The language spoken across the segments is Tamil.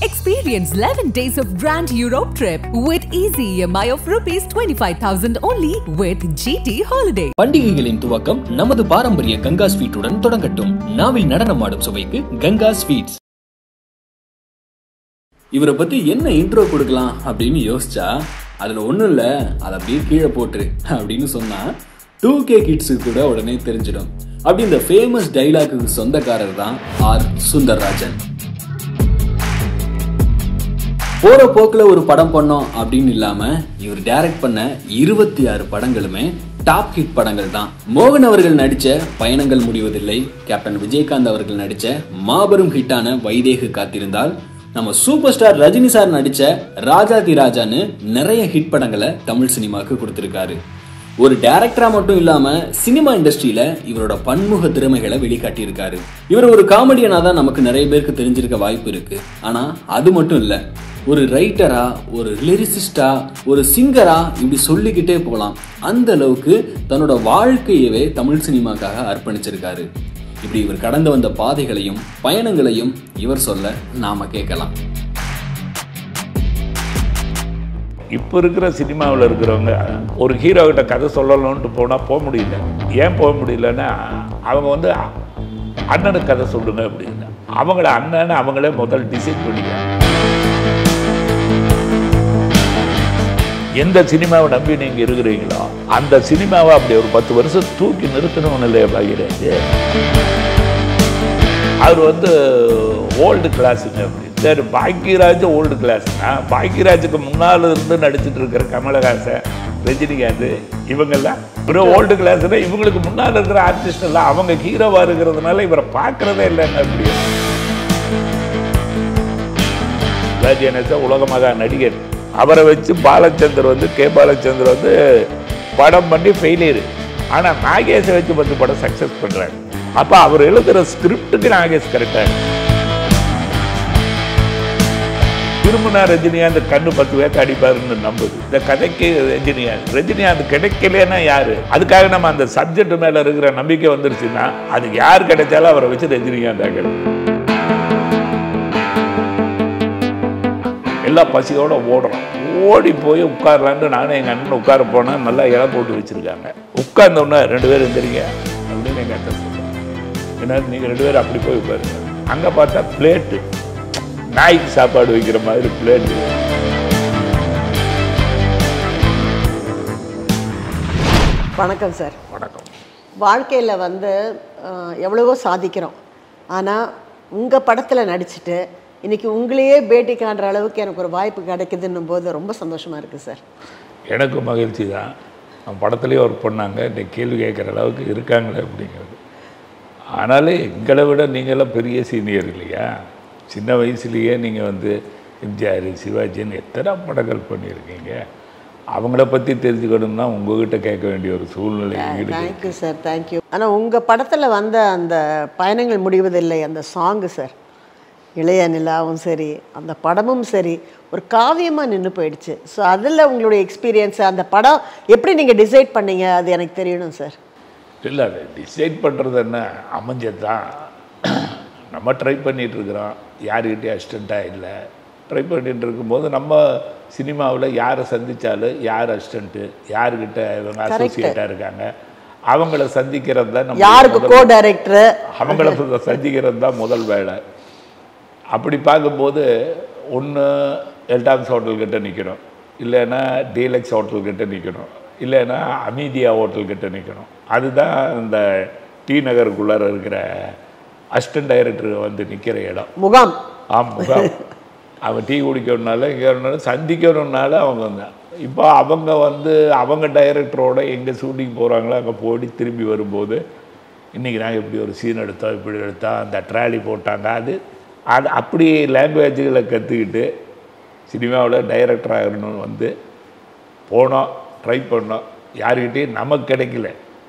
Experience 11 days of Grand Europe trip with easy EMI of rupees 25,000 only with GT Holiday. பண்டிகைகளின் துவக்கம் நமது பாரம்பரிய கங்கா ஸ்வீட்டுடன் தொடங்கட்டும் நாவில் நடனமாடும் சுவைக்கு கங்கா ஸ்வீட்ஸ் இவரை பத்தி என்ன இன்ட்ரோ கொடுக்கலாம் அப்படின்னு யோசிச்சா அதுல ஒண்ணும் இல்ல அதை அப்படியே கீழே போட்டுரு அப்படின்னு சொன்னா டூ கே கிட்ஸுக்கு கூட உடனே தெரிஞ்சிடும் அப்படி இந்த ஃபேமஸ் டைலாக்கு சொந்தக்காரர் தான் ஆர் சுந்தர்ராஜன் போற போக்குல ஒரு படம் பண்ணோம் அப்படின்னு இல்லாம இவர் டைரக்ட் பண்ண இருபத்தி ஆறு படங்களுமே டாப் ஹிட் படங்கள் தான் மோகன் அவர்கள் நடிச்ச பயணங்கள் முடிவதில்லை கேப்டன் விஜயகாந்த் அவர்கள் நடிச்ச மாபெரும் ஹிட்டான வைதேகு காத்திருந்தால் நம்ம சூப்பர் ஸ்டார் ரஜினி சார் நடிச்ச ராஜாதி ராஜான்னு நிறைய ஹிட் படங்களை தமிழ் சினிமாவுக்கு கொடுத்திருக்காரு ஒரு டைரக்டரா மட்டும் இல்லாம சினிமா இண்டஸ்ட்ரியில இவரோட பன்முக திறமைகளை வெளிக்காட்டியிருக்காரு இவர் ஒரு காமெடியனா தான் நமக்கு நிறைய பேருக்கு தெரிஞ்சிருக்க வாய்ப்பு இருக்கு ஆனா அது மட்டும் இல்ல ஒரு ரைட்டரா ஒரு லிரிசிஸ்டா ஒரு சிங்கரா இப்படி சொல்லிக்கிட்டே போகலாம் அந்த அளவுக்கு தன்னோட வாழ்க்கையவே தமிழ் சினிமாக்காக அர்ப்பணிச்சிருக்காரு இப்படி இவர் கடந்து வந்த பாதைகளையும் பயணங்களையும் இவர் சொல்ல நாம கேட்கலாம் இப்போ இருக்கிற சினிமாவில் இருக்கிறவங்க ஒரு ஹீரோ கிட்ட கதை சொல்லணும்ட்டு போனால் போக முடியல ஏன் போக முடியலன்னா அவங்க வந்து அண்ணனுக்கு கதை சொல்லுங்க அப்படின்னு அவங்கள அண்ணன்னு அவங்களே முதல் டிசைட் பண்ணிக்கிறாங்க எந்த சினிமாவை நம்பி நீங்கள் இருக்கிறீங்களோ அந்த சினிமாவை அப்படி ஒரு பத்து வருஷம் தூக்கி நிறுத்தணும்னு இல்லையா பாக்கிறாஜ் அவர் வந்து ஓல்டு கிளாஸுங்க அப்படி சரி பாக்கியராஜ் ஓல்டு கிளாஸ்னா பாக்கியராஜுக்கு முன்னால் இருந்து நடிச்சிட்டு இருக்கிற கமலஹாசன் ரஜினிகாந்த் இவங்கெல்லாம் ஒரு ஓல்டு கிளாஸ்னா இவங்களுக்கு முன்னால் இருக்கிற ஆர்டிஸ்ட் எல்லாம் அவங்க ஹீரோவாக இருக்கிறதுனால இவரை பார்க்குறதே இல்லைங்க அப்படி ராஜேனச உலகமகா நடிகர் அவரை வச்சு பாலச்சந்தர் வந்து கே பாலச்சந்தர் வந்து படம் பண்ணி ஃபெயிலியர் ஆனால் நாகேஷை வச்சு பத்து படம் சக்ஸஸ் பண்ணுறாங்க அப்போ அவர் எழுதுகிற ஸ்கிரிப்டுக்கு நாகேஷ் கரெக்டாக திரும்பினா ரஜினிகாந்த் கண்ணு பத்து பேர்த்து அடிப்பாருன்னு நம்புது இந்த கதைக்கு ரஜினிகாந்த் ரஜினிகாந்த் கிடைக்கலன்னா யாரு அதுக்காக நம்ம அந்த சப்ஜெக்ட் மேல இருக்கிற நம்பிக்கை வந்துருச்சுன்னா அதுக்கு யார் கிடைச்சாலும் அவரை வச்சு ரஜினிகாந்த் ஆகணும் எல்லாம் பசியோட ஓடுறோம் ஓடி போய் உட்காரலான்னு நானும் எங்கள் அண்ணன் உட்கார போனேன் நல்லா இலை போட்டு வச்சுருக்காங்க உட்கார்ந்தோன்னே ரெண்டு பேரும் எந்திரிங்க அப்படின்னு எங்கள் அண்ணன் சொல்லுவாங்க ஏன்னா நீங்கள் ரெண்டு பேரும் அப்படி போய் உட்காருங்க அங்கே பார்த்தா பிளேட்டு நாய்க்கு சாப்பாடு வைக்கிற மாதிரி பிளேட்டு வணக்கம் சார் வணக்கம் வாழ்க்கையில் வந்து அஹ், எவ்வளவோ சாதிக்கிறோம் ஆனால் உங்கள் படத்தில் நடிச்சிட்டு இன்னைக்கு உங்களையே பேட்டி காண்ற அளவுக்கு எனக்கு ஒரு வாய்ப்பு கிடைக்குதுன்னும் போது ரொம்ப சந்தோஷமாக இருக்குது சார் எனக்கும் மகிழ்ச்சி தான் நம்ம படத்துலேயே ஒர்க் பண்ணாங்க இந்த கேள்வி கேட்குற அளவுக்கு இருக்காங்களே அப்படிங்கிறது ஆனாலும் எங்களை விட நீங்களாம் பெரிய சீனியர் இல்லையா சின்ன வயசுலேயே நீங்கள் வந்து எம்ஜிஆர் சிவாஜின்னு எத்தனை படங்கள் பண்ணியிருக்கீங்க அவங்கள பற்றி தெரிஞ்சுக்கணும்னா உங்ககிட்ட கேட்க வேண்டிய ஒரு சூழ்நிலை ஈடு தேங்க்யூ சார் தேங்க்யூ ஆனால் உங்கள் படத்தில் வந்த அந்த பயணங்கள் முடிவதில்லை அந்த சாங்கு சார் இளைய நிலாவும் சரி அந்த படமும் சரி ஒரு காவியமாக நின்று போயிடுச்சு ஸோ அதில் உங்களுடைய எக்ஸ்பீரியன்ஸ் அந்த படம் எப்படி நீங்கள் டிசைட் பண்ணீங்க அது எனக்கு தெரியணும் சார் இல்லை அது டிசைட் பண்ணுறது என்ன அமைஞ்சது தான் நம்ம ட்ரை பண்ணிகிட்டு இருக்கிறோம் யாருக்கிட்டே அசிஸ்டண்ட்டாக இல்லை ட்ரை பண்ணிட்டு இருக்கும்போது நம்ம சினிமாவில் யாரை சந்தித்தாலும் யார் அசிஸ்டண்ட்டு யாருக்கிட்ட இவங்க அசோசியேட்டாக இருக்காங்க அவங்கள சந்திக்கிறது தான் நம்ம யாருக்கு முதல் கோ டைரக்டர் அவங்கள சந்திக்கிறது தான் முதல் வேலை அப்படி பார்க்கும்போது ஒன்று எல்டாம்ஸ் ஹோட்டல்கிட்ட நிற்கணும் இல்லைன்னா டீலக்ஸ் ஹோட்டல்கிட்ட நிற்கணும் இல்லைன்னா அமீதியா ஹோட்டல்கிட்ட நிற்கணும் அதுதான் இந்த டி நகருக்குள்ளார இருக்கிற அசிஸ்டன்ட் டைரக்டர் வந்து நிற்கிற இடம் முகாம் ஆம் முகாம் அவன் டீ குடிக்கணுனால இங்கே சந்திக்கணும்னால அவங்க வந்தான் இப்போ அவங்க வந்து அவங்க டைரக்டரோட எங்கே ஷூட்டிங் போகிறாங்களோ அங்கே போடி திரும்பி வரும்போது இன்றைக்கி நாங்கள் இப்படி ஒரு சீன் எடுத்தோம் இப்படி எடுத்தோம் அந்த ட்ராலி போட்டாங்க அது அது அப்படி லாங்குவேஜுகளை கற்றுக்கிட்டு சினிமாவில் டைரக்டர் ஆகணும்னு வந்து போனோம் ட்ரை பண்ணோம் யாருக்கிட்டையும் நமக்கு கிடைக்கல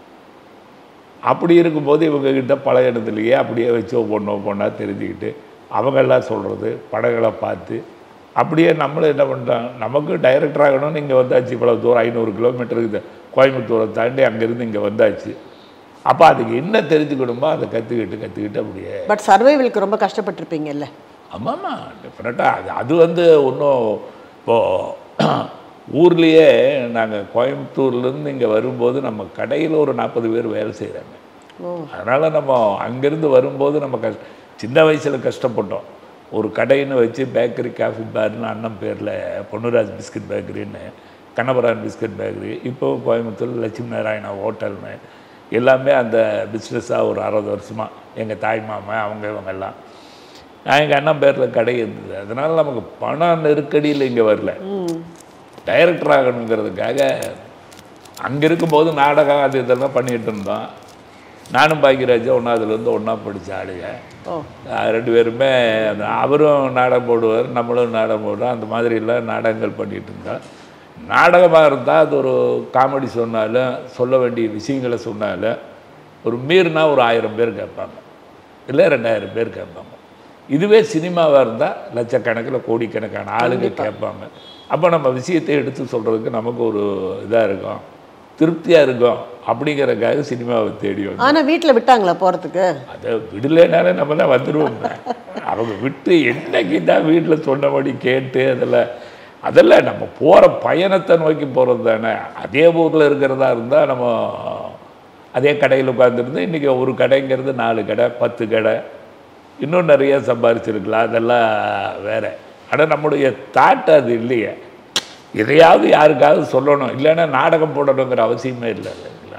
அப்படி இருக்கும்போது இவங்கக்கிட்ட பழகினதுலையே அப்படியே வச்சு ஒவ்வொன்றும் ஒவ்வொன்றா தெரிஞ்சுக்கிட்டு அவங்கெல்லாம் சொல்கிறது படங்களை பார்த்து அப்படியே நம்மளும் என்ன பண்ணுறோம் நமக்கு டைரக்டர் ஆகணும்னு இங்கே வந்தாச்சு இவ்வளோ தூரம் ஐநூறு கிலோமீட்டருக்கு கோயம்புத்தூரை தாண்டி அங்கேருந்து இங்கே வந்தாச்சு அப்போ அதுக்கு என்ன தெரிஞ்சுக்கணுமோ அதை கற்றுக்கிட்டு கற்றுக்கிட்டு அப்படியே பட் சர்வைவலுக்கு ரொம்ப கஷ்டப்பட்டிருப்பீங்கல்ல ஆமாம்மா டெஃபினட்டாக அது அது வந்து ஒன்றும் இப்போது ஊர்லேயே நாங்கள் கோயம்புத்தூர்லேருந்து இங்கே வரும்போது நம்ம கடையில் ஒரு நாற்பது பேர் வேலை செய்கிறாங்க அதனால் நம்ம அங்கேருந்து வரும்போது நம்ம கஷ் சின்ன வயசில் கஷ்டப்பட்டோம் ஒரு கடைன்னு வச்சு பேக்கரி காஃபி பார்னு அண்ணன் பேரில் பொன்னுராஜ் பிஸ்கட் பேக்கரின்னு கண்ணபுரான் பிஸ்கட் பேக்கரி இப்போ கோயம்புத்தூர் லட்சுமி நாராயணா ஹோட்டல்னு எல்லாமே அந்த பிஸ்னஸாக ஒரு அறுபது வருஷமாக எங்கள் தாய் மாமன் அவங்க இவங்க எல்லாம் நான் எங்கள் அண்ணன் பேரில் கடை இருந்தது அதனால் நமக்கு பண நெருக்கடியில் இங்கே வரல டைரக்டர் ஆகணுங்கிறதுக்காக அங்கே இருக்கும்போது நாடகம் அது இதெல்லாம் பண்ணிகிட்டு இருந்தோம் நானும் பாக்கியராஜா ஒன்றாவதுலேருந்து ஒன்றா படித்த ஆளுங்க ஓ அஹ் ரெண்டு பேருமே அந்த அவரும் நாடகம் போடுவார் நம்மளும் நாடகம் போடுறோம் அந்த மாதிரிலாம் நாடகங்கள் பண்ணிகிட்டு இருந்தோம் நாடகமாக இருந்தால் அது ஒரு காமெடி சொன்னாலும் சொல்ல வேண்டிய விஷயங்களை சொன்னாலும் ஒரு மீறினா ஒரு ஆயிரம் பேர் கேட்பாங்க இல்லை ரெண்டாயிரம் பேர் கேட்பாங்க இதுவே சினிமாவாக இருந்தால் லட்சக்கணக்கில் கோடிக்கணக்கான ஆளுங்க கேட்பாங்க அப்போ நம்ம விஷயத்தை எடுத்து சொல்கிறதுக்கு நமக்கு ஒரு இதாக இருக்கும் திருப்தியாக இருக்கும் அப்படிங்கிறதுக்காக சினிமாவை தேடி வந்தோம் ஆனா வீட்ல விட்டாங்களா போறதுக்கு அதை விடலைனாலே நம்ம தான் வந்துடுவோம் அவங்க விட்டு என்னைக்கு தான் வீட்டில் சொன்னபடி கேட்டு அதில் அதெல்லாம் நம்ம போகிற பயணத்தை நோக்கி போகிறது தானே அதே ஊரில் இருக்கிறதா இருந்தால் நம்ம அதே கடையில் உட்காந்துருந்து இன்றைக்கி ஒரு கடைங்கிறது நாலு கடை பத்து கடை இன்னும் நிறைய சம்பாரிச்சிருக்கலாம் அதெல்லாம் வேற ஆனால் நம்முடைய தாட் அது இல்லையே எதையாவது யாருக்காவது சொல்லணும் இல்லைன்னா நாடகம் போடணுங்கிற அவசியமே இல்லை இல்லைங்களா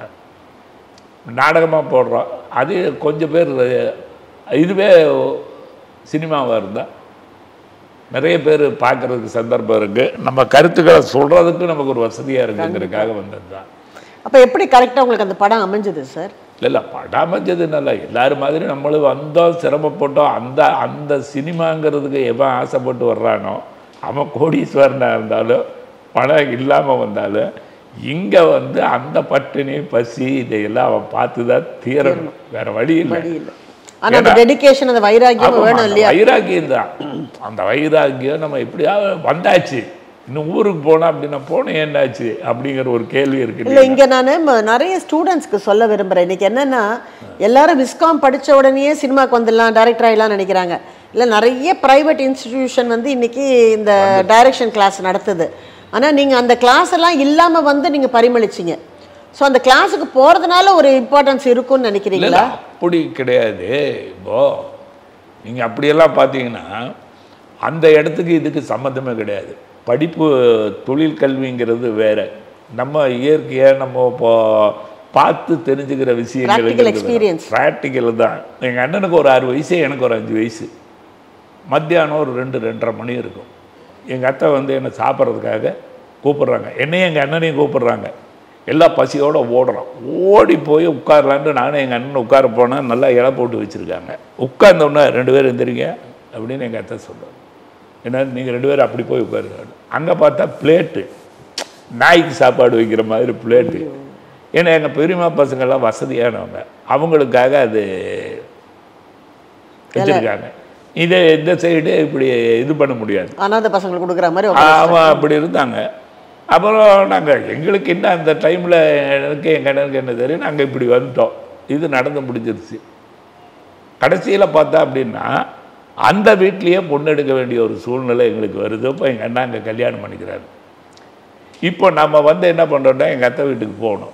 நாடகமாக போடுறோம் அது கொஞ்சம் பேர் இதுவே சினிமாவாக இருந்தால் நிறைய பேர் பார்க்குறதுக்கு சந்தர்ப்பம் இருக்குது நம்ம கருத்துக்களை சொல்கிறதுக்கு நமக்கு ஒரு வசதியாக இருக்குங்கிறதுக்காக வந்தது தான் அப்ப எப்படி கரெக்டா உங்களுக்கு அந்த படம் அமைஞ்சது சார் இல்லை இல்லை படாமஞ்சது நல்லா எல்லாரும் மாதிரி நம்மளும் வந்தோம் சிரமப்பட்டோம் அந்த அந்த சினிமாங்கிறதுக்கு எவன் ஆசைப்பட்டு வர்றானோ அவன் கோடீஸ்வரனாக இருந்தாலும் பணம் இல்லாமல் வந்தாலும் இங்கே வந்து அந்த பட்டினி பசி இதையெல்லாம் அவன் பார்த்து தான் தீரணும் வேற வழி இல்லை வழி இல்லை ஆனா அந்த டெடிகேஷன் அந்த வைராக்கியம் ஆமாம்மா, வேணும் அந்த இல்லையா வைராக்கியம் தான் அந்த வைராக்கியம் நம்ம எப்படியாவது வந்தாச்சு இன்னும் ஊருக்கு போனா அப்படின்னா போனேன் என்னாச்சு அப்படிங்கிற ஒரு கேள்வி இருக்கு இல்ல இங்க நான் நிறைய ஸ்டூடெண்ட்ஸ்க்கு சொல்ல விரும்புறேன் இன்னைக்கு என்னன்னா எல்லாரும் விஸ்காம் படிச்ச உடனே சினிமாக்கு வந்துடலாம் டைரக்டர் ஆயிடலாம் நினைக்கிறாங்க இல்ல நிறைய பிரைவேட் இன்ஸ்டிடியூஷன் வந்து இன்னைக்கு இந்த டைரக்ஷன் கிளாஸ் நடத்துது ஆனா நீங்க அந்த கிளாஸ் எல்லாம் இல்லாம வந்து நீங்க பரிமளிச்சீங்க ஸோ அந்த கிளாஸுக்கு போறதுனால ஒரு இம்பார்ட்டன்ஸ் இருக்கும்னு இல்ல, நினைக்கிறீங்களா இல்ல, அப்படி கிடையாது இப்போ நீங்க அப்படியெல்லாம் பார்த்தீங்கன்னா அந்த இடத்துக்கு இதுக்கு சம்மந்தமே கிடையாது படிப்பு தொழில் கல்விங்கிறது வேற நம்ம இயற்கையா நம்ம இப்போ பார்த்து தெரிஞ்சுக்கிற Practical experience. விஷயங்கள் ப்ராக்டிக்கல் தான் எங்கள் அண்ணனுக்கு ஒரு ஆறு வயசு எனக்கு ஒரு அஞ்சு வயசு மத்தியானம் ஒரு ரெண்டு ரெண்டரை மணி இருக்கும் எங்கள் அத்தை வந்து என்னை சாப்பிட்றதுக்காக கூப்பிட்றாங்க என்னையும் எங்கள் அண்ணனையும் கூப்பிட்றாங்க எல்லா பசியோட ஓடுறோம் ஓடி போய் உட்காரலான்ட்டு நானும் எங்கள் அண்ணன் உட்கார போனால் நல்லா இலை போட்டு வச்சுருக்காங்க உட்கார்ந்தோன்னே ரெண்டு பேரும் எந்திரிங்க அப்படின்னு எங்கள் அத்தை சொல்லுவாங்க என்ன நீங்கள் ரெண்டு பேரும் அப்படி போய் உட்காருங்க அங்கே பார்த்தா பிளேட்டு நாய்க்கு சாப்பாடு வைக்கிற மாதிரி பிளேட்டு ஏன்னா எங்கள் பெரியம்மா பசங்கள்லாம் வசதியானவங்க அவங்களுக்காக அது வச்சுருக்காங்க இதை இந்த சைடு இப்படி இது பண்ண முடியாது அனாதை பசங்களுக்கு கொடுக்குற மாதிரி உட்கார அவன் அப்படி இருந்தாங்க அப்புறம் நாங்கள் எங்களுக்கு என்ன அந்த டைமில் எனக்கு எங்கள் அண்ணனுக்கு என்ன தெரியும் நாங்கள் இப்படி வந்துட்டோம் இது நடந்து முடிஞ்சிருச்சு கடைசியில் பார்த்தா அப்படின்னா அந்த வீட்லேயே பொண்ணு எடுக்க வேண்டிய ஒரு சூழ்நிலை எங்களுக்கு வருது இப்போ எங்கள் அண்ணா அங்கே கல்யாணம் பண்ணிக்கிறாரு இப்போ நம்ம வந்து என்ன பண்ணுறோம்னா எங்கள் அத்தை வீட்டுக்கு போகணும்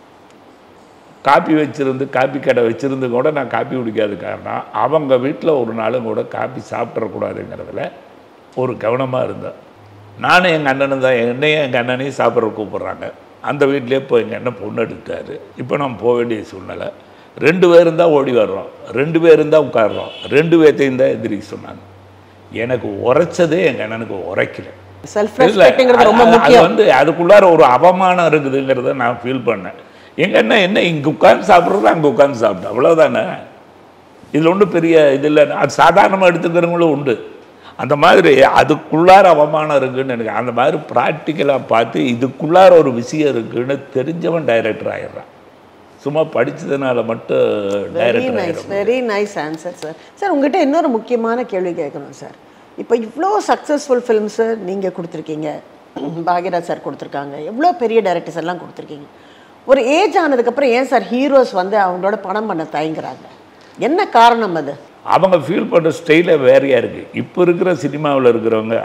காப்பி வச்சிருந்து காப்பி கடை வச்சிருந்து கூட நான் காப்பி குடிக்காத காரணம் அவங்க வீட்டில் ஒரு நாளும் கூட காப்பி சாப்பிட்றக்கூடாதுங்கிறதுல ஒரு கவனமாக இருந்தேன் நானும் எங்கள் அண்ணனும் தான் என்னையும் எங்கள் அண்ணனையும் சாப்பிட்ற கூப்பிட்றாங்க அந்த வீட்டிலே போய் எங்கள் அண்ணன் பொண்ணு எடுத்தாரு இப்போ நம்ம போக வேண்டிய சூழ்நிலை ரெண்டு பேரும் தான் ஓடி வர்றோம் ரெண்டு பேரும் தான் உட்காடுறோம் ரெண்டு பேர்த்தையும் தான் எதிரிக்க சொன்னாங்க எனக்கு உரைச்சதே எங்கள் அண்ணனுக்கு உரைக்கல செல்ஃப் இல்ல, ரெஸ்பெக்ட்ங்கிறது ரொம்ப அது- அது முக்கியம் வந்து அதுக்குள்ளார ஒரு அவமானம் இருக்குதுங்கிறத நான் ஃபீல் பண்ணேன் எங்க என்ன என்ன இங்கே உட்கார்ந்து சாப்பிட்றது அங்கே உட்கார்ந்து சாப்பிட்டேன் அவ்வளோதானே இதில் ஒன்றும் பெரிய இது இல்லை அது சாதாரணமாக எடுத்துக்கிறவங்களும் உண்டு அந்த மாதிரி அதுக்குள்ளார அவமானம் இருக்குன்னு எனக்கு அந்த மாதிரி ப்ராக்டிக்கலாக பார்த்து இதுக்குள்ளார ஒரு விஷயம் இருக்குன்னு தெரிஞ்சவன் டைரக்டர் ஆயிடுறான் சும்மா படிச்சதுனால மட்டும் வெரி டைரக்டர் நைஸ் ஆயிடுறான் very nice answer sir sir உங்ககிட்ட இன்னொரு முக்கியமான கேள்வி கேட்கணும் சார் இப்போ இவ்வளோ சக்ஸஸ்ஃபுல் ஃபிலிம்ஸு நீங்கள் கொடுத்துருக்கீங்க பாக்யராஜ் சார் கொடுத்துருக்காங்க எவ்வளோ பெரிய டைரக்டர்ஸ் எல்லாம் கொடுத்துருக்கீங்க ஒரு ஏஜ் ஆனதுக்கப்புறம் ஏன் சார் ஹீரோஸ் வந்து அவங்களோட படம் பண்ண தயங்குறாங்க என்ன காரணம் அது அவங்க ஃபீல் பண்ணுற ஸ்டைலே வேறையாக இருக்குது இப்போ இருக்கிற சினிமாவில் இருக்கிறவங்க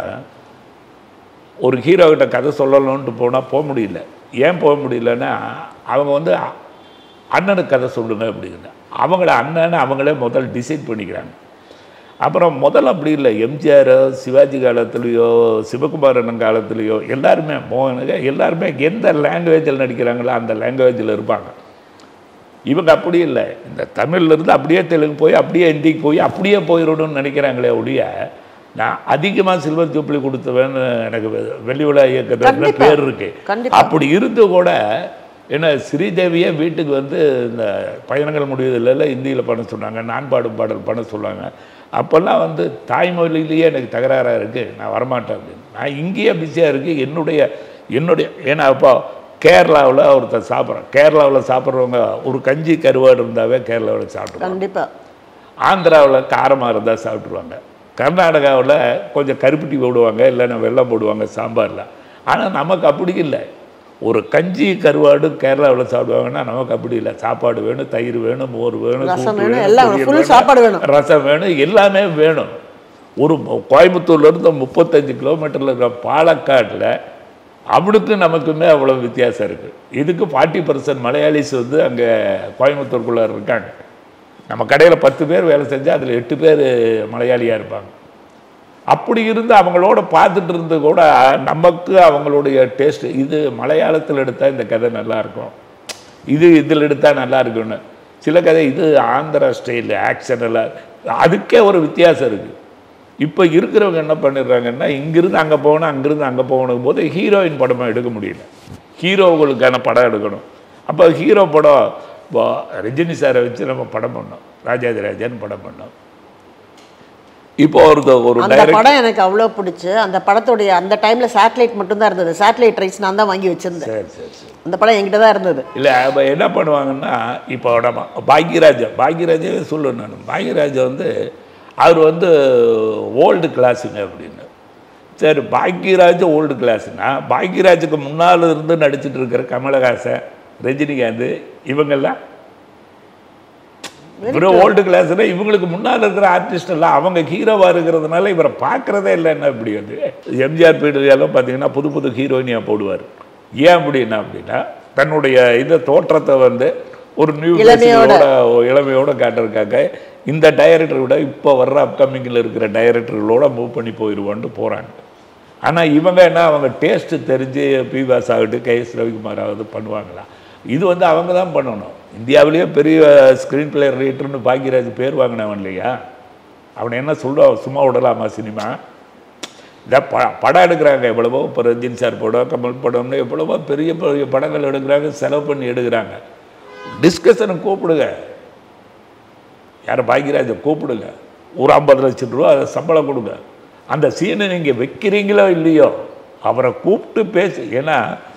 ஒரு ஹீரோ கிட்ட கதை சொல்லணுன்ட்டு போனால் போக முடியல ஏன் போக முடியலன்னா அவங்க வந்து அ- அண்ணனுக்கு கதை சொல்லுங்க அப்படிங்கிற அவங்கள அண்ணன்னு அவங்களே முதல் டிசைட் பண்ணிக்கிறாங்க அப்புறம் முதல்ல அப்படி இல்லை எம்ஜிஆர் சிவாஜி காலத்துலேயோ சிவகுமாரன் காலத்துலேயோ எல்லாருமே மோகனுக்கு எல்லாருமே எந்த லாங்குவேஜில் நடிக்கிறாங்களோ அந்த லாங்குவேஜில் இருப்பாங்க இவங்க அப்படி இல்லை இந்த தமிழ்ல இருந்து அப்படியே தெலுங்கு போய் அப்படியே ஹிந்திக்கு போய் அப்படியே போயிடணும்னு நினைக்கிறாங்களே ஒழிய நான் அதிகமாக சில்வர் ஜூப்ளி கொடுத்தவன்னு எனக்கு வெ- வெள்ளி விழா இயக்கத்தில் கண்டிப்பா. பேர் இருக்கு கண்டிப்பா. அப்படி இருந்து கூட என்ன ஸ்ரீதேவியே வீட்டுக்கு வந்து இந்த பயணங்கள் முடிவதில்லை இந்தியில் பண்ண சொன்னாங்க நான் பாடும் பாடல் பண்ண சொன்னாங்க அப்போல்லாம் வந்து தாய்மொழியிலேயே எனக்கு தகராறாக இருக்குது நான் வரமாட்டேன் அப்படின்னு நான் இங்கேயே பிஸியாக இருக்கு என்னுடைய என்னுடைய ஏன்னா அப்போ கேரளாவில் ஒருத்தர் சாப்பிட்றோம் கேரளாவில் சாப்பிட்றவங்க ஒரு கஞ்சி கருவாடு இருந்தாவே கேரளாவில் சாப்பிட்ருவாங்க கண்டிப்பா ஆந்திராவில் காரமாக இருந்தால் சாப்பிட்ருவாங்க கர்நாடகாவில் கொஞ்சம் கருப்பட்டி போடுவாங்க இல்லைன்னா வெல்லம் போடுவாங்க சாம்பாரில் ஆனால் நமக்கு அப்படி இல்லை ஒரு கஞ்சி கருவாடு கேரளாவில் சாப்பிடுவாங்கன்னா நமக்கு அப்படி இல்லை சாப்பாடு வேணும் தயிர் வேணும் மோர் வேணும் ரசம் கூட்டு வேணும், எல்லாம் பொரியல் full சாப்பாடு வேணும். ரசம் வேணும் எல்லாமே வேணும் ஒரு ம- கோயம்புத்தூர்லேருந்து முப்பத்தஞ்சு கிலோமீட்டரில் இருக்கிற பாலக்காட்டில் அவனுக்கு நமக்குமே அவ்வளோ வித்தியாசம் இருக்குது இதுக்கு ஃபார்ட்டி பர்சன்ட் மலையாளிஸ் வந்து அங்கே கோயம்புத்தூருக்குள்ளே இருக்காங்க நம்ம கடையில் பத்து பேர் வேலை செஞ்சால் அதில் எட்டு பேர் மலையாளியாக இருப்பாங்க அப்படி இருந்து அவங்களோட பார்த்துட்டு இருந்து கூட நமக்கு அவங்களுடைய டேஸ்ட் இது மலையாளத்தில் எடுத்தால் இந்த கதை நல்லா இருக்கும் இது இதில் எடுத்தால் நல்லா இருக்கும்னு சில கதை இது ஆந்திரா ஸ்டைல் ஆக்ஷன் எல்லாம் அதுக்கே ஒரு வித்தியாசம் இருக்குது இப்போ இருக்கிறவங்க என்ன பண்ணிடுறாங்கன்னா இங்கிருந்து அங்கே போகணும் அங்கிருந்து அங்கே போகணும் போது ஹீரோயின் படமாக எடுக்க முடியல ஹீரோவுகளுக்கான படம் எடுக்கணும் அப்போ ஹீரோ படம் இப்போ ரஜினி சாரை வச்சு நம்ம படம் பண்ணோம் ராஜாதி ராஜான்னு படம் பண்ணோம் இப்போ ஒரு ஒரு அந்த டைரக்ட் படம் எனக்கு அவ்வளோ பிடிச்சு அந்த படத்துடைய அந்த டைம்ல சேட்டலைட் மட்டும்தான் இருந்தது சேட்டலைட் ரைட்ஸ் நான் தான் வாங்கி வச்சிருந்தேன் சரி சரி சரி அந்த படம் என்கிட்ட தான் இருந்தது இல்லை அப்போ என்ன பண்ணுவாங்கன்னா இப்போ நம்ம பாக்யராஜா பாக்யராஜாவே சொல்லணும் நான் பாக்யராஜா வந்து அவர் வந்து ஓல்டு கிளாஸுங்க அப்படின்னு சரி பாக்யராஜ் ஓல்டு கிளாஸ்னா பாக்யராஜுக்கு முன்னால் இருந்து நடிச்சிட்டு இருக்கிற கமலஹாசன் ரஜினிகாந்த் இவங்கெல்லாம் இவரும் ஓல்டு கிளாஸ்னா இவங்களுக்கு முன்னால் இருக்கிற ஆர்டிஸ்ட் எல்லாம் அவங்க ஹீரோவாக இருக்கிறதுனால இவரை பார்க்குறதே இல்லை என்ன இப்படி வந்து எம்ஜிஆர் பீரியட்லாம் பார்த்தீங்கன்னா புது புது ஹீரோயினியாக போடுவார் ஏன் அப்படின்னா அப்படின்னா தன்னுடைய இந்த தோற்றத்தை வந்து ஒரு நியூ இளமையோட. இளமையோட காட்டுறதுக்காக இந்த டைரக்டரை விட இப்போ வர்ற அப்கமிங்கில் இருக்கிற டைரக்டர்களோட மூவ் பண்ணி போயிடுவோன்ட்டு போகிறாங்க ஆனால் இவங்க என்ன அவங்க டேஸ்ட்டு தெரிஞ்சு பி வாஸ் ஆகட்டும் கே எஸ் ரவிக்குமார் ஆகுது பண்ணுவாங்களா இது வந்து அவங்க தான் பண்ணணும் இந்தியாவிலேயே பெரிய ஸ்க்ரீன் பிளே ரைட்டர்னு பாக்யராஜ் பேர் வாங்கினவன் இல்லையா அவனை என்ன சொல்லுவான் சும்மா விடலாமா சினிமா இந்த ப படம் எடுக்கிறாங்க எவ்வளவோ இப்போ ரஜினி சார் படம் கமல் படம்னு எவ்வளவோ பெரிய பெரிய படங்கள் எடுக்கிறாங்க செலவு பண்ணி எடுக்கிறாங்க டிஸ்கஷனுக்கு கூப்பிடுங்க யாரை பாக்யராஜை கூப்பிடுங்க ஒரு ஐம்பது லட்சம் ரூபா அதை சம்பளம் கொடுங்க அந்த சீனை நீங்கள் வைக்கிறீங்களோ இல்லையோ அவரை கூப்பிட்டு பேசு ஏன்னா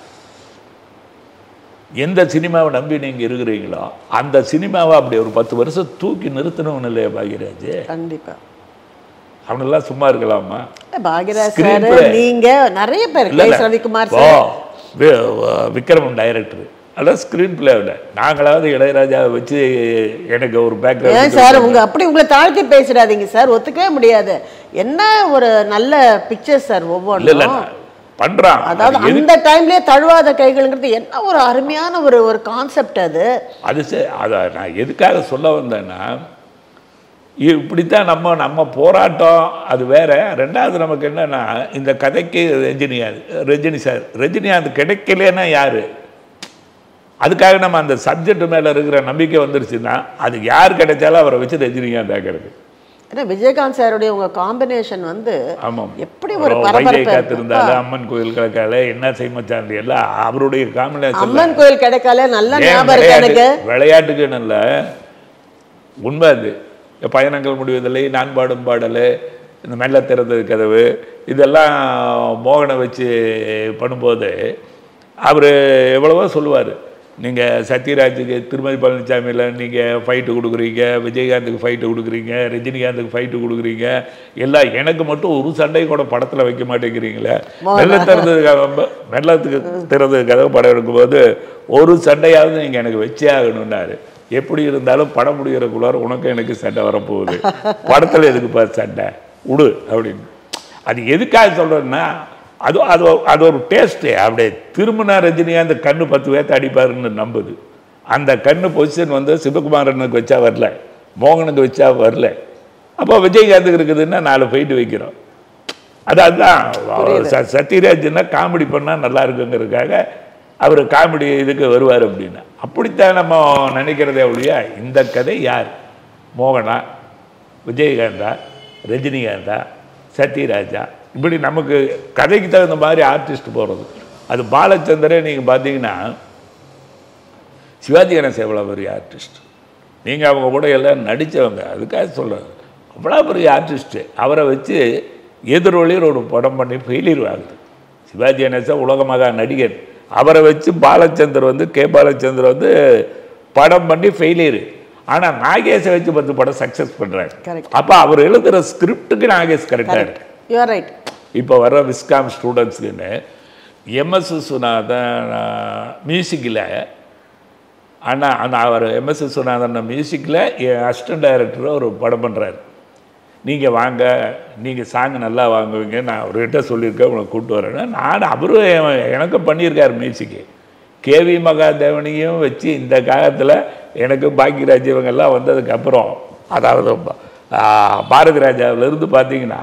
எந்த சினிமாவை நம்பி நீங்கள் இருக்கிறீங்களோ அந்த சினிமாவை அப்படி ஒரு பத்து வருஷம் தூக்கி நிறுத்தணும்னு இல்லையா பாக்யராஜ் கண்டிப்பா அவனெல்லாம் சும்மா இருக்கலாமா பாக்யராஜ் Screen சார் play. நீங்க நிறைய பேர் இல்ல, கே இல்ல. எஸ் ரவிக்குமார் இப்போ, சார் வி- வ- விக்ரமன் டைரக்டர் அதான் ஸ்க்ரீன் பிளேவில் நாங்களாவது இளையராஜாவை வச்சு எனக்கு ஒரு ஏன் பேக்ரவுண்ட் சார் உங்க அப்படி உங்களை தாழ்த்தி பேசிடாதீங்க சார் ஒத்துக்கவே முடியாது என்ன ஒரு நல்ல பிக்சர் சார் இல்லை இல்லை ஒவ்வொன்றும் பண்ணுறான் அதாவது அந்த டைம்லயே தழுவாத கைகள்ங்கிறது என்ன ஒரு அருமையான ஒரு ஒரு கான்செப்ட் அது அது சரி அதை நான் எதுக்காக சொல்ல வந்தேன்னா இ- இப்படித்தான் நம்ம நம்ம போராட்டம் அது வேற ரெண்டாவது நமக்கு என்னன்னா இந்த கதைக்கு ரஜினிகாந்த் ரஜினி சார் ரஜினிகாந்த் கிடைக்கலன்னா யாரு அதுக்காக நம்ம அந்த சப்ஜெக்ட் மேல இருக்கிற நம்பிக்கை வந்துருச்சுன்னா அது யார் கிடைச்சாலும் அவரை வச்சு ரஜினிகாந்த் ஆக்கிறது ஏன்னா விஜயகாந்த் சாருடைய உங்க காம்பினேஷன் வந்து ஆமாம் எப்படி ஒரு வைகை பரபரப்பு காத்திருந்தாலும் அம்மன் கோயில் கிடக்கால என்ன செய்மச்சாண்டி எல்லாம் அவருடைய காம்பினேஷன் அம்மன் கோயில் கிடைக்கால நல்ல ஏன் ஞாபகம் இருக்கு எனக்கு விளையாட்டு- விளையாட்டுக்குன்னு இல்லை உண்மை அது பயணங்கள் முடிவதில்லை நான் பாடும் பாடல் இந்த மெல்ல திறந்தது கதவு இதெல்லாம் மோகனை வச்சு பண்ணும்போது அவர் எவ்வளவோ சொல்லுவார் நீங்கள் சத்யராஜுக்கு திருமதி பழனிசாமியில் நீங்கள் ஃபைட்டு கொடுக்குறீங்க விஜயகாந்துக்கு ஃபைட்டு கொடுக்குறீங்க ரஜினிகாந்துக்கு ஃபைட்டு கொடுக்குறீங்க எல்லாம் எனக்கு மட்டும் ஒரு சண்டை கூட படத்தில் வைக்க மாட்டேங்கிறீங்களே மெல்ல திறந்தது கதவு மெல்லத்துக்கு திறந்தது கதவு படம் எடுக்கும்போது ஒரு சண்டையாவது நீங்கள் எனக்கு வச்சே ஆகணும்னாரு எப்படி இருந்தாலும் படம் முடிகிறக்குள்ளார உனக்கு எனக்கு சண்டை வரப்போகுது படத்தில் எதுக்குப்பா சண்டை விடு அப்படின்னு அது எதுக்காக சொல்கிறேன்னா அது அது ஒரு- அது ஒரு டேஸ்ட்டு அப்படியே திரும்பினா ரஜினிகாந்த் கண்ணு பத்து பேர்த்து அடிப்பாருன்னு நம்புது அந்த கண்ணு பொசிஷன் வந்து சிவகுமாரனுக்கு வச்சா வரல மோகனுக்கு வச்சா வரல அப்போ விஜயகாந்துக்கு இருக்குதுன்னா நாலு ஃபைட்டு வைக்கிறோம் அது அதுதான் ச- சத்யராஜ்னா காமெடி பண்ணால் நல்லா இருக்குங்கிறதுக்காக அவர் காமெடி இதுக்கு வருவார் அப்படின்னு அப்படித்தான் நம்ம நினைக்கிறதே ஒழிய இந்த கதை யார் மோகனா விஜயகாந்தா ரஜினிகாந்தா சத்யராஜா இப்படி நமக்கு கதைக்கு தகுந்த மாதிரி ஆர்டிஸ்ட் போகிறது அது பாலச்சந்திரன் நீங்கள் பார்த்தீங்கன்னா சிவாஜி கணேசன் எவ்வளோ பெரிய ஆர்டிஸ்ட் நீங்கள் அவங்க கூட எல்லாம் நடித்தவங்க அதுக்காக சொல்கிறேன் அவ்வளோ பெரிய ஆர்டிஸ்ட்டு அவரை வச்சு எதிரொலியில் ஒரு படம் பண்ணி ஃபெயிலியர் ஆகுது சிவாஜி கணேசன் உலகமாக நடிகர் அவரை வச்சு பாலச்சந்தர் வந்து கே பாலச்சந்தர் வந்து படம் பண்ணி ஃபெயிலியர் ஆனால் நாகேஷை வச்சு பத்து படம் சக்ஸஸ் பண்ணுறாரு Correct. அப்போ அவர் எழுதுகிற ஸ்கிரிப்டுக்கு நாகேஷ் கரெக்டாக இருக்கு யூஆர் ரைட் இப்போ வர விஸ்காம் ஸ்டூடெண்ட்ஸுக்குன்னு எம்எஸ் விஸ்வநாதன் மியூசிக்கில் அண்ணா அந்த அவர் எம்எஸ் விஸ்வநாதன் மியூசிக்கில் என் அசிஸ்டன்ட் டைரக்டர் ஒரு படம் பண்ணுறாரு நீங்கள் வாங்க நீங்கள் சாங் நல்லா வாங்குவீங்க நான் அவர்கிட்ட சொல்லியிருக்கேன் உங்களை கூப்பிட்டு வரேன்னு நான் அவரும் எ- எனக்கு பண்ணியிருக்காரு மியூசிக்கு கேவி மகாதேவனையும் வச்சு இந்த காலத்தில் எனக்கு பாக்கியராஜ் இவங்கெல்லாம் வந்ததுக்கப்புறம் அதாவது ஆ, பாரதி ராஜாவிலேருந்து பார்த்தீங்கன்னா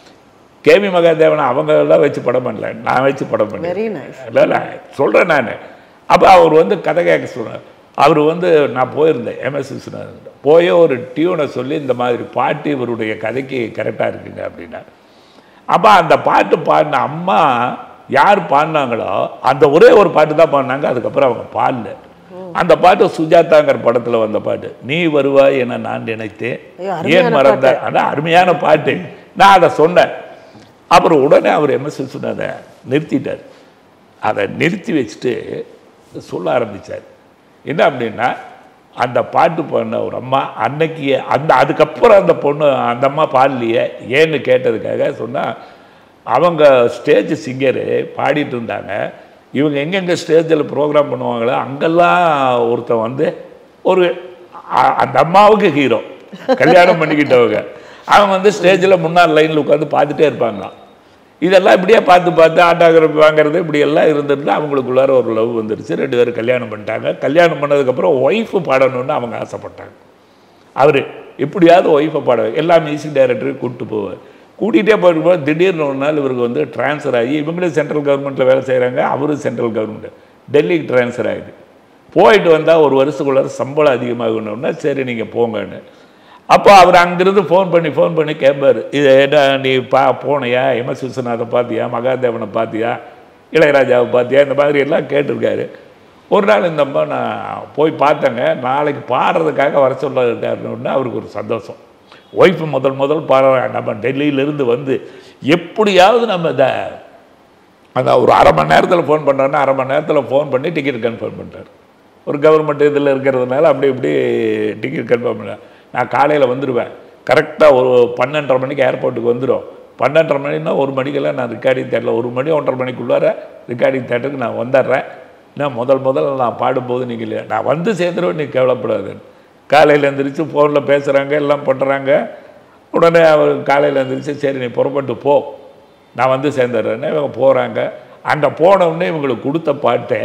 கேவி மகாதேவனை அவங்க எல்லாம் வச்சு படம் பண்ணல நான் வச்சு படம் பண்ணேன் வெரி நைஸ் இல்லை இல்லை சொல்கிறேன் நான் அப்போ அவர் வந்து கதை கேட்க சொன்னார் அவர் வந்து நான் போயிருந்தேன் எம்எஸ் விஸ்வநாதன் போய் ஒரு டியூனை சொல்லி இந்த மாதிரி பாட்டு இவருடைய கதைக்கு கரெக்டாக இருக்குங்க அப்படின்னா அப்போ அந்த பாட்டு பாடின அம்மா யார் பாடினாங்களோ அந்த ஒரே ஒரு பாட்டு தான் பாடினாங்க அதுக்கப்புறம் அவங்க பாடல அந்த பாட்டு சுஜாதாங்கிற படத்தில் வந்த பாட்டு நீ வருவாய் என நான் நினைத்தேன் ஐயோ, ஏன் அருமையான மறந்த அதான் அருமையான பாட்டு நான் அதை சொன்னேன் அப்புறம் உடனே அவர் எம்எஸ் விஸ்வநாதை நிறுத்திட்டார் அதை நிறுத்தி வச்சுட்டு சொல்ல ஆரம்பித்தார் என்ன அப்படின்னா அந்த பாட்டு பாடின ஒரு அம்மா அன்னைக்கு அந்த அதுக்கப்புறம் அந்த பொண்ணு அந்த அம்மா பாடலையே ஏன்னு கேட்டதுக்காக சொன்னால் அவங்க ஸ்டேஜ் சிங்கரு பாடிட்டு இருந்தாங்க இவங்க எங்கெங்கே ஸ்டேஜில் ப்ரோக்ராம் பண்ணுவாங்களோ அங்கெல்லாம் ஒருத்தன் வந்து ஒரு அ- அந்த அம்மாவுக்கு ஹீரோ கல்யாணம் பண்ணிக்கிட்டவங்க அவங்க வந்து ஸ்டேஜில் முன்னாள் லைனில் உட்காந்து பார்த்துட்டே இருப்பாங்களாம் இதெல்லாம் இப்படியே பார்த்து பார்த்து ஆட்டோகிராஃபி வாங்குறது இப்படி எல்லாம் இருந்திருந்து அவங்களுக்குள்ளார ஒரு லவ் வந்துருச்சு ரெண்டு பேரும் கல்யாணம் பண்ணிட்டாங்க கல்யாணம் பண்ணதுக்கப்புறம் ஒய்ஃபு பாடணும்னு அவங்க ஆசைப்பட்டாங்க அவர் எப்படியாவது ஒய்ஃபை பாட வை- எல்லா மியூசிக் டைரக்டரையும் கூப்பிட்டு போவார் கூட்டிகிட்டே போயிருக்கும்போது திடீர்னு ஒரு நாள் இவருக்கு வந்து ட்ரான்ஸ்ஃபர் ஆகி இவங்களும் சென்ட்ரல் கவர்மெண்ட்டில் வேலை செய்கிறாங்க அவரும் சென்ட்ரல் கவர்மெண்ட் டெல்லிக்கு ட்ரான்ஸ்ஃபர் ஆகுது போயிட்டு வந்தால் ஒரு வருஷத்துக்குள்ளார சம்பளம் அதிகமாகணும்னா சரி நீங்கள் போங்கன்னு அப்போ அவர் அங்கிருந்து ஃபோன் பண்ணி ஃபோன் பண்ணி கேட்பார் இது என்ன நீ பா போனையா எம்எஸ் விஸ்வநாதை பார்த்தியா மகாதேவனை பார்த்தியா இளையராஜாவை பார்த்தியா இந்த மாதிரி எல்லாம் கேட்டிருக்காரு ஒரு நாள் இந்த அம்மா நான் போய் பார்த்தேங்க நாளைக்கு பாடுறதுக்காக வர சொல்ல இருக்காருன்னு அவருக்கு ஒரு சந்தோஷம் ஒய்ஃபு முதல் முதல் பாடுற நம்ம டெல்லியிலேருந்து வந்து எப்படியாவது நம்ம இதை அந்த ஒரு அரை மணி நேரத்தில் ஃபோன் பண்ணுறோன்னா அரை மணி நேரத்தில் ஃபோன் பண்ணி டிக்கெட் கன்ஃபார்ம் பண்ணிட்டார் ஒரு கவர்மெண்ட் இதில் இருக்கிறதுனால அப்படி இப்படி டிக்கெட் கன்ஃபார்ம் பண்ண நான் காலையில் வந்துடுவேன் கரெக்டாக ஒரு பன்னெண்டரை மணிக்கு ஏர்போர்ட்டுக்கு வந்துடும் பன்னெண்டரை மணின்னா ஒரு மணிக்கெல்லாம் நான் ரெக்கார்டிங் தேட்டரில் ஒரு மணி ஒன்றரை மணிக்குள்ளார ரெக்கார்டிங் தேட்டருக்கு நான் வந்துடுறேன் நான் முதல் முதல்ல நான் பாடும்போது நீங்கள் இல்லையா நான் வந்து சேர்ந்துருவேன் நீ கவலைப்படாதுன்னு காலையில் எழுந்திரிச்சு ஃபோனில் பேசுகிறாங்க எல்லாம் பண்ணுறாங்க உடனே அவர் காலையில் எழுந்திரிச்சு சரி நீ புறப்பட்டு போ நான் வந்து சேர்ந்துடுறேன்னு இவங்க போகிறாங்க அங்கே போனவுடனே இவங்களுக்கு கொடுத்த பாட்டை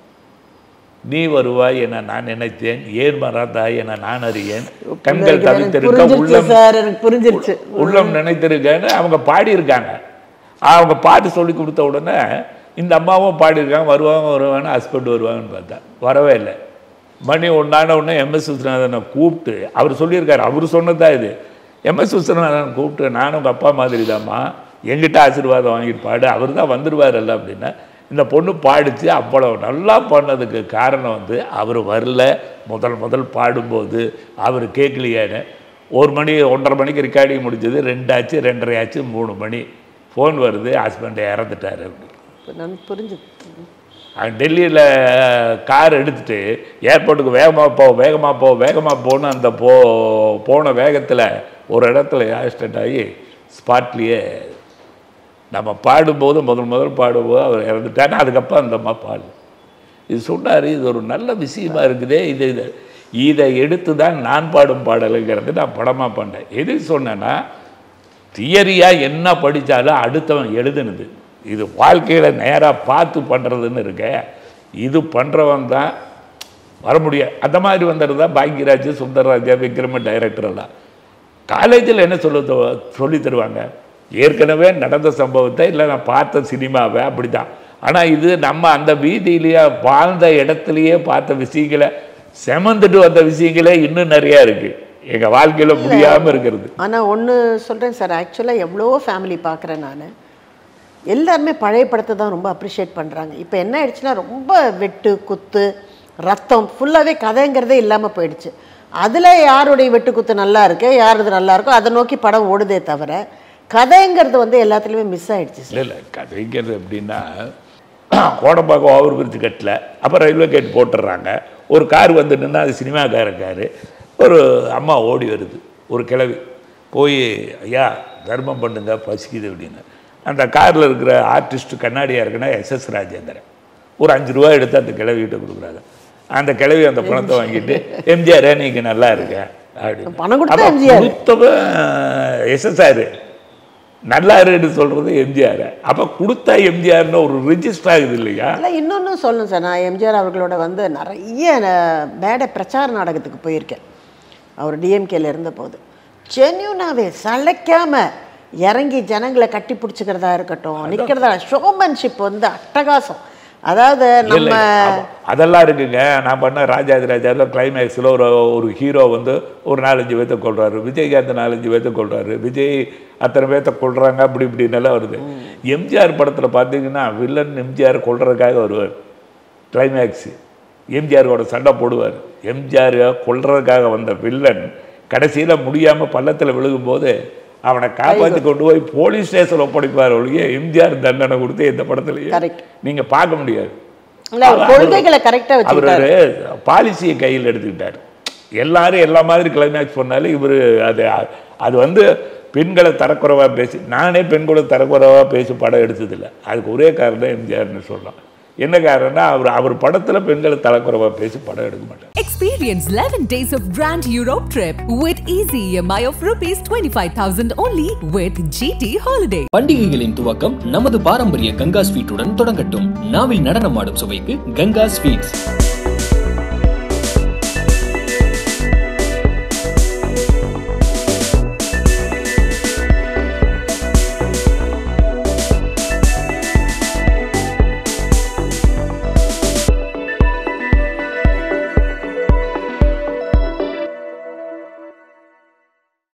நீ வருவாய் என நான் நினைத்தேன் ஏன் மறந்தாய் என நான் அறியேன் கண்கள் எனக்கு தவித்திருக்க புரிஞ்சிருச்சு உள்ளம் சார் எனக்கு புரிஞ்சிருச்சு உள்ளம் நினைத்திருக்கேன்னு அவங்க பாடியிருக்காங்க அவங்க பாட்டு சொல்லி கொடுத்த உடனே இந்த அம்மாவும் பாடியிருக்காங்க வருவாங்க வருவாங்க ஹஸ்பண்ட் வருவாங்கன்னு பார்த்தா வரவே இல்லை மணி ஒன்றான உடனே எம்எஸ் விஸ்வநாதனை கூப்பிட்டு அவர் சொல்லியிருக்காரு அவர் சொன்னதா இது எம்எஸ் விஸ்வநாதன் கூப்பிட்டு நானும் உங்கள் அப்பா மாதிரி தாம்மா எங்கிட்ட ஆசீர்வாதம் வாங்கிட்டு பாடு அவர் தான் வந்துடுவார்ல அப்படின்னா இந்த பொண்ணு பாடிச்சு அவ்வளவு நல்லா பண்ணதுக்கு காரணம் வந்து அவர் வரல முதல் முதல் பாடும்போது அவர் கேட்கலையான்னு ஒரு மணி ஒன்றரை மணிக்கு ரெக்கார்டிங் முடிஞ்சது ரெண்டாச்சு ரெண்டரை ஆச்சு மூணு மணி ஃபோன் வருது ஹஸ்பண்ட் இறந்துட்டார் அப்படி இப்ப நான் புரிஞ்சுது டெல்லியில் கார் எடுத்துட்டு ஏர்போர்ட்டுக்கு வேகமாக போ வேகமாக போ வேகமாக போன்னு அந்த போ போன வேகத்தில் ஒரு இடத்துல ஆக்சிடென்ட் ஆகி ஸ்பாட்லேயே நம்ம பாடும்போது முதல் முதல் பாடும்போது அவர் இறந்துட்டாரு அதுக்கப்புறம் அந்த அம்மா பாடு இது சொன்னார் இது ஒரு நல்ல விஷயமா இருக்குதே இது இது இதை எடுத்து தான் நான் பாடும் பாடலுங்கிறது நான் படமாக பண்ணேன் எது சொன்னேன்னா தியரியாக என்ன படித்தாலும் அடுத்தவன் எழுதுனது இது வாழ்க்கையில் நேராக பார்த்து பண்ணுறதுன்னு இருக்க இது பண்ணுறவன் தான் வர முடியாது அந்த மாதிரி வந்தது தான் பாக்யராஜ் சுந்தரராஜா விக்ரம டைரக்டர் எல்லாம் காலேஜில் என்ன சொல்ல தோ- சொல்லி தருவாங்க ஏற்கனவே நடந்த சம்பவத்தை இல்லை நான் பார்த்த சினிமாவை அப்படி தான் ஆனால் இது நம்ம அந்த வீதியிலேயே வாழ்ந்த இடத்துலையே பார்த்த விஷயங்களை செமந்துட்டு வந்த விஷயங்களே இன்னும் நிறையா இருக்குது எங்கள் வாழ்க்கையில் முடியாமல் இருக்கிறது ஆனால் ஒன்று சொல்கிறேன் சார் ஆக்சுவலாக எவ்வளோ ஃபேமிலி பார்க்குறேன் நான் எல்லாருமே பழைய படத்தை தான் ரொம்ப அப்ரிஷியேட் பண்ணுறாங்க இப்போ என்ன ஆயிடுச்சுன்னா ரொம்ப வெட்டு குத்து ரத்தம் ஃபுல்லாகவே கதைங்கிறதே இல்லாமல் போயிடுச்சு அதில் யாருடைய வெட்டு குத்து நல்லா இருக்கு யாருது நல்லா இருக்கோ அதை நோக்கி படம் ஓடுதே தவிர கதைங்கிறது வந்து எல்லாத்துலேயுமே மிஸ் ஆயிடுச்சு சார் இல்லை இல்லை கதைங்கிறது எப்படின்னா கோடம்பாக்கம் ஓவர் பிரிட்ஜ் கட்டில் அப்போ ரயில்வே கேட் போட்டுடுறாங்க ஒரு கார் வந்து நின்னா அது சினிமாக்கார காரு ஒரு அம்மா ஓடி வருது ஒரு கிழவி போய் ஐயா தர்மம் பண்ணுங்க பசிக்குது அப்படின்னு அந்த காரில் இருக்கிற ஆர்டிஸ்ட் கண்ணாடியாக இருக்குன்னா எஸ்எஸ் ராஜேந்திரன் ஒரு அஞ்சு ரூபா எடுத்து அந்த கிழவிகிட்ட கொடுக்குறாங்க அந்த கிழவி அந்த பணத்தை வாங்கிட்டு எம்ஜிஆர் நீங்க நல்லா இருக்க அப்படின்னு பணம் கொடுத்தா அப்ப எம்ஜிஆர். கொடுத்தவன் எஸ்எஸ்ஆர் நல்லாருன்னு சொல்றது எம்ஜிஆர் அப்ப கொடுத்தா எம்ஜிஆர்னு ஒரு ரிஜிஸ்டர் ஆகுது இல்லையா அதில் இன்னொன்று சொல்லணும் சார் நான் எம்ஜிஆர் அவர்களோட வந்து நிறைய ந- மேடை பிரச்சார நாடகத்துக்கு போயிருக்கேன் அவர் டிஎம்கேல இருந்தபோது ஜென்யூனாவே சளைக்காம இறங்கி ஜனங்களை கட்டி பிடிச்சிக்கிறதா இருக்கட்டும் நிற்கிறதா ஷோமன்ஷிப் வந்து அட்டகாசம் அதாவது இல்ல, நம்ம அப்ப அதெல்லாம் இருக்குங்க நான் பண்ண ராஜாதி ராஜாவில் கிளைமேக்ஸில் ஒரு ஒரு ஹீரோ வந்து ஒரு நாலஞ்சு பேர்த்த கொள்றாரு விஜயகாந்த் நாலஞ்சு பேர்த்த கொள்றாரு விஜய் அத்தனை பேர்த்த கொள்றாங்க அப்படி இப்படின்னெல்லாம் வருது எம்ஜிஆர் படத்தில் பார்த்தீங்கன்னா வில்லன் எம்ஜிஆர் கொள்றதுக்காக வருவார் கிளைமேக்ஸ் எம்ஜிஆரோட சண்டை போடுவார் எம்ஜிஆர் கொல்றதுக்காக வந்த வில்லன் கடைசியில் முடியாமல் பள்ளத்தில் விழுகும்போது அவனை காப்பாற்றி கொண்டு போய் போலீஸ் ஸ்டேஷன் ஒப்படைப்பார் ஒழிய எம்ஜிஆர் தண்டனை கொடுத்து எந்த படத்துலையும் Correct. நீங்க பார்க்க முடியாது இல்ல, அவர் கொள்கைகளை கரெக்டாக அவர் வச்சுக்கிட்டாரு பாலிசியை கையில் எடுத்துக்கிட்டார் எல்லாரும் எல்லா மாதிரி கிளைமேக்ஸ் பண்ணாலும் இவர் அது அது வந்து பெண்களை தரக்குறைவா பேசி நானே பெண்களை தரக்குறைவா பேசி படம் எடுத்ததில்லை அதுக்கு ஒரே காரணம் எம்ஜிஆர்னு சொல்லலாம் என்ன காரணம்னா அவர் அவர் படத்தில் பெண்களை தரக்குறைவா பேசி படம் எடுக்க மாட்டார் Experience 11 days of Grand Europe trip with easy EMI of rupees 25,000 only with GT Holiday. பண்டிகைகளின் துவக்கம் நமது பாரம்பரிய கங்கா ஸ்வீட்டுடன் தொடங்கட்டும் நாவில் நடனமாடும் சுவைக்கு கங்கா ஸ்வீட்ஸ்